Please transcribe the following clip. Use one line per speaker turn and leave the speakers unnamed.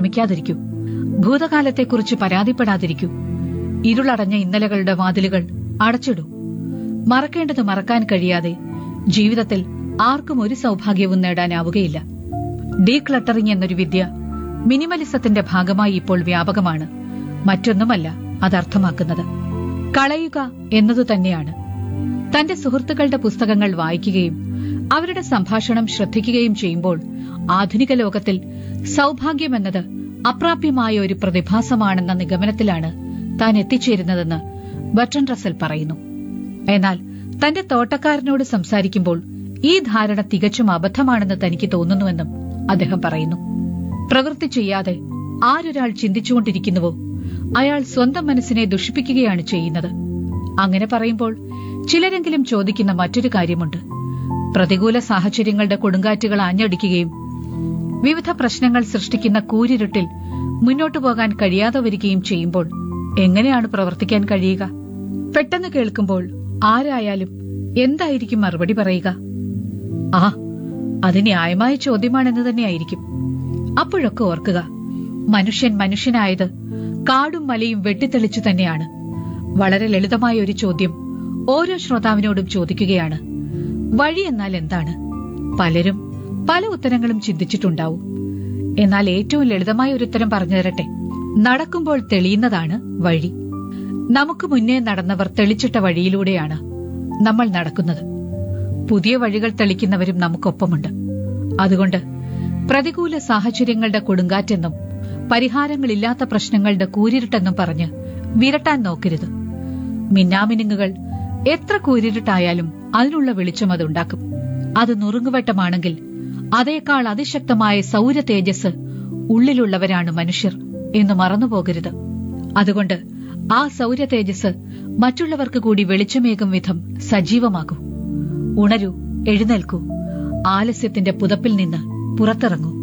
വിഷമിക്കാതിരിക്കൂ ഭൂതകാലത്തെക്കുറിച്ച് പരാതിപ്പെടാതിരിക്കൂ ഇരുളടഞ്ഞ ഇന്നലകളുടെ വാതിലുകൾ അടച്ചിടൂ മറക്കേണ്ടത് മറക്കാൻ കഴിയാതെ ജീവിതത്തിൽ ആർക്കും ഒരു സൗഭാഗ്യവും നേടാനാവുകയില്ല ഡീക്ലട്ടറിംഗ് എന്നൊരു വിദ്യ മിനിമലിസത്തിന്റെ ഭാഗമായി ഇപ്പോൾ വ്യാപകമാണ് മറ്റൊന്നുമല്ല അതർത്ഥമാക്കുന്നത് കളയുക എന്നതു തന്നെയാണ് തന്റെ സുഹൃത്തുക്കളുടെ പുസ്തകങ്ങൾ വായിക്കുകയും അവരുടെ സംഭാഷണം ശ്രദ്ധിക്കുകയും ചെയ്യുമ്പോൾ ആധുനിക ലോകത്തിൽ സൗഭാഗ്യമെന്നത് അപ്രാപ്യമായ ഒരു പ്രതിഭാസമാണെന്ന നിഗമനത്തിലാണ് താൻ എത്തിച്ചേരുന്നതെന്ന് ബട്ടൺ റസൽ പറയുന്നു എന്നാൽ തന്റെ തോട്ടക്കാരനോട് സംസാരിക്കുമ്പോൾ ഈ ധാരണ തികച്ചും അബദ്ധമാണെന്ന് തനിക്ക് തോന്നുന്നുവെന്നും അദ്ദേഹം പറയുന്നു പ്രവൃത്തി ചെയ്യാതെ ആരൊരാൾ ചിന്തിച്ചുകൊണ്ടിരിക്കുന്നുവോ അയാൾ സ്വന്തം മനസ്സിനെ ദുഷിപ്പിക്കുകയാണ് ചെയ്യുന്നത് അങ്ങനെ പറയുമ്പോൾ ചിലരെങ്കിലും ചോദിക്കുന്ന മറ്റൊരു കാര്യമുണ്ട് പ്രതികൂല സാഹചര്യങ്ങളുടെ കൊടുങ്കാറ്റുകൾ ആഞ്ഞടിക്കുകയും വിവിധ പ്രശ്നങ്ങൾ സൃഷ്ടിക്കുന്ന കൂരിരുട്ടിൽ മുന്നോട്ടു പോകാൻ കഴിയാതെ വരികയും ചെയ്യുമ്പോൾ എങ്ങനെയാണ് പ്രവർത്തിക്കാൻ കഴിയുക പെട്ടെന്ന് കേൾക്കുമ്പോൾ ആരായാലും എന്തായിരിക്കും മറുപടി പറയുക ആ അത് ന്യായമായ ചോദ്യമാണെന്ന് തന്നെയായിരിക്കും അപ്പോഴൊക്കെ ഓർക്കുക മനുഷ്യൻ മനുഷ്യനായത് കാടും മലയും വെട്ടിത്തെളിച്ചു തന്നെയാണ് വളരെ ലളിതമായ ഒരു ചോദ്യം ഓരോ ശ്രോതാവിനോടും ചോദിക്കുകയാണ് വഴി എന്നാൽ എന്താണ് പലരും പല ഉത്തരങ്ങളും ചിന്തിച്ചിട്ടുണ്ടാവും എന്നാൽ ഏറ്റവും ലളിതമായ ഒരു ഉത്തരം പറഞ്ഞു തരട്ടെ നടക്കുമ്പോൾ തെളിയുന്നതാണ് വഴി നമുക്ക് മുന്നേ നടന്നവർ തെളിച്ചിട്ട വഴിയിലൂടെയാണ് നമ്മൾ നടക്കുന്നത് പുതിയ വഴികൾ തെളിക്കുന്നവരും നമുക്കൊപ്പമുണ്ട് അതുകൊണ്ട് പ്രതികൂല സാഹചര്യങ്ങളുടെ കൊടുങ്കാറ്റെന്നും പരിഹാരങ്ങളില്ലാത്ത പ്രശ്നങ്ങളുടെ കൂരിരുട്ടെന്നും പറഞ്ഞ് വിരട്ടാൻ നോക്കരുത് മിന്നാമിനുങ്ങുകൾ എത്ര കൂരിരുട്ടായാലും അതിനുള്ള വെളിച്ചം അതുണ്ടാക്കും അത് നുറുങ്ങുവട്ടമാണെങ്കിൽ അതേക്കാൾ അതിശക്തമായ സൗര തേജസ് ഉള്ളിലുള്ളവരാണ് മനുഷ്യർ എന്ന് മറന്നുപോകരുത് അതുകൊണ്ട് ആ സൗര തേജസ് മറ്റുള്ളവർക്ക് കൂടി വെളിച്ചമേകും വിധം സജീവമാകൂ ഉണരൂ എഴുന്നേൽക്കൂ ആലസ്യത്തിന്റെ പുതപ്പിൽ നിന്ന് പുറത്തിറങ്ങൂ